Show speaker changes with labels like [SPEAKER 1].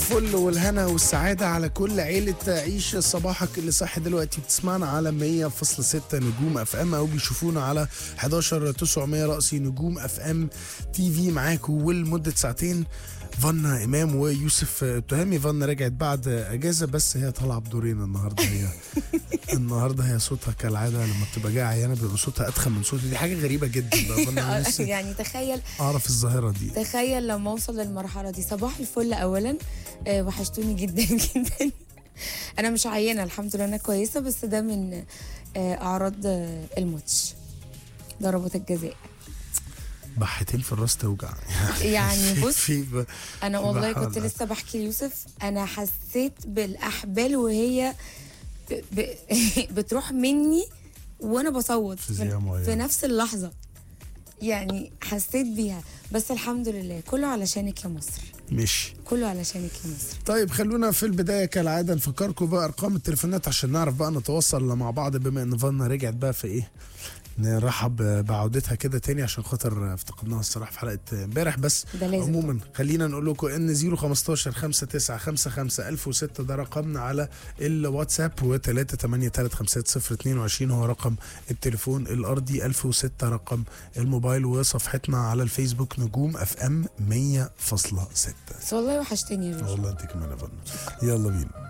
[SPEAKER 1] الفل والهنا والسعادة على كل عيلة عيش صباحك اللي صح دلوقتي بتسمعنا على 100.6 نجوم اف ام او بيشوفونا على 11 900 رأسي نجوم اف ام تي في معاكم ولمدة ساعتين فانا امام ويوسف تهامي فانا رجعت بعد اجازه بس هي طالعه بدورين النهارده هي النهارده هي صوتها كالعاده لما بتبقى جايه عيانه بيبقى صوتها اتخن من صوتي دي حاجه غريبه جدا بقى فانا نفسي
[SPEAKER 2] يعني تخيل
[SPEAKER 1] اعرف الظاهره دي
[SPEAKER 2] تخيل لما اوصل للمرحله دي صباح الفل اولا آه، وحشتوني جدا جدا انا مش عيانه الحمد لله انا كويسه بس ده من آه، اعراض آه، الماتش ضربات الجزاء
[SPEAKER 1] بحتين في الراس توجع
[SPEAKER 2] يعني بص
[SPEAKER 1] في ب...
[SPEAKER 2] انا والله كنت
[SPEAKER 1] بحاول.
[SPEAKER 2] لسه بحكي ليوسف انا حسيت بالاحبال وهي ب... ب... بتروح مني وانا بصوت
[SPEAKER 1] في زي معينة.
[SPEAKER 2] في نفس اللحظه يعني حسيت بيها بس الحمد لله كله علشانك يا مصر
[SPEAKER 1] ماشي
[SPEAKER 2] كله علشانك يا مصر
[SPEAKER 1] طيب خلونا في البدايه كالعاده نفكركم بارقام التليفونات عشان نعرف بقى نتواصل مع بعض بما ان فانا رجعت بقى في ايه نرحب بعودتها كده تاني عشان خاطر افتقدناها الصراحه في حلقه امبارح بس
[SPEAKER 2] ده لازم
[SPEAKER 1] عموما خلينا نقول لكم ان 015 5955 1006 ده رقمنا على الواتساب و3835022 هو رقم التليفون الارضي 1006 رقم الموبايل وصفحتنا على الفيسبوك نجوم اف ام 100.6
[SPEAKER 2] بس والله وحشتني يا جوجو
[SPEAKER 1] والله انت كمان يا فندم يلا بينا